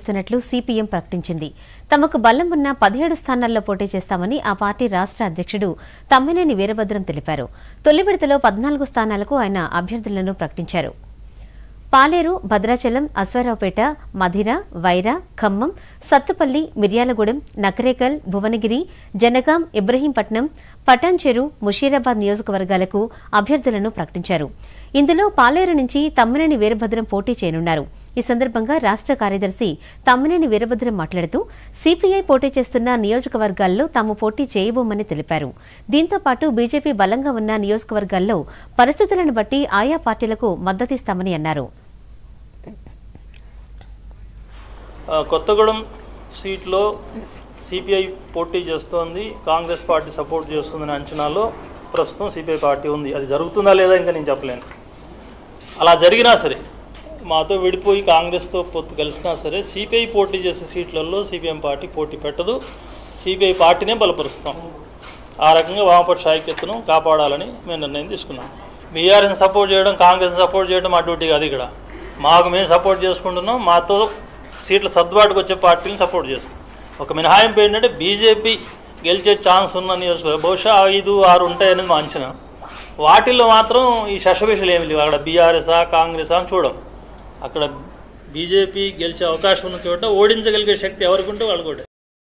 చేస్తున్నట్లు సిపిఎం ప్రకటించింది తమకు బలం ఉన్న పదిహేడు స్థానాల్లో పోటీ చేస్తామని ఆ పార్టీ రాష్ట్ర అధ్యక్షుడు తమ్మినేని వీరభద్రం తెలిపారు తొలి విడతలో పద్నాలుగు స్థానాలకు ఆయన అభ్యర్థులను ప్రకటించారు పాలేరు భద్రాచలం అశ్వారావుపేట మధిర వైరా ఖమ్మం సత్తుపల్లి మిర్యాలగూడెం నకరేకల్ భువనగిరి జనగాం ఇబ్రహీంపట్నం పటాన్చెరు ముషీరాబాద్ నియోజకవర్గాలకు అభ్యర్థులను ప్రకటించారు ఇందులో పాలేరు నుంచి తమ్మినేని వీరభద్రం పోటీ చేయనున్నారు ఈ సందర్భంగా రాష్ట్ర కార్యదర్శి తమ్మినేని వీరభద్రం మాట్లాడుతూ సిపిఐ పోటీ చేస్తున్న నియోజకవర్గాల్లో తాము పోటీ చేయబోమని తెలిపారు దీంతో పాటు బీజేపీ బలంగా ఉన్న నియోజకవర్గాల్లో పరిస్థితులను బట్టి ఆయా పార్టీలకు మద్దతిస్తామని అన్నారు ఆ, కొత్తగూడెం సీట్లో సిపిఐ పోటీ చేస్తోంది కాంగ్రెస్ పార్టీ సపోర్ట్ చేస్తుందనే అంచనాలో ప్రస్తుతం సిపిఐ పార్టీ ఉంది అది జరుగుతుందా లేదా ఇంకా నేను చెప్పలేను అలా జరిగినా సరే మాతో విడిపోయి కాంగ్రెస్తో పొత్తు కలిసినా సరే సిపిఐ పోటీ చేసే సీట్లలో సిపిఎం పార్టీ పోటీ పెట్టదు సిపిఐ పార్టీనే బలపరుస్తాం ఆ రకంగా వామపక్ష ఐక్యతను కాపాడాలని మేము నిర్ణయం తీసుకున్నాం బీఆర్ఎస్ని సపోర్ట్ చేయడం కాంగ్రెస్ని సపోర్ట్ చేయడం మా డ్యూటీ కాదు ఇక్కడ మాకు మేము సపోర్ట్ చేసుకుంటున్నాం మాతో సీట్ల సర్దుబాటుకు వచ్చే పార్టీని సపోర్ట్ చేస్తాం ఒక మినహాయింపు ఏంటంటే బీజేపీ గెలిచే ఛాన్స్ ఉన్న నియోజకవర్గం బహుశా ఐదు ఆరు ఉంటాయనేది మా అంచనా వాటిల్లో మాత్రం ఈ శశభిషలు ఏమి లేవు అక్కడ బీఆర్ఎస్ఆ కాంగ్రెసా అని చూడం అక్కడ బీజేపీ గెలిచే అవకాశం ఉన్న చోట ఓడించగలిగే శక్తి ఎవరికి ఉంటే వాళ్ళు కూడా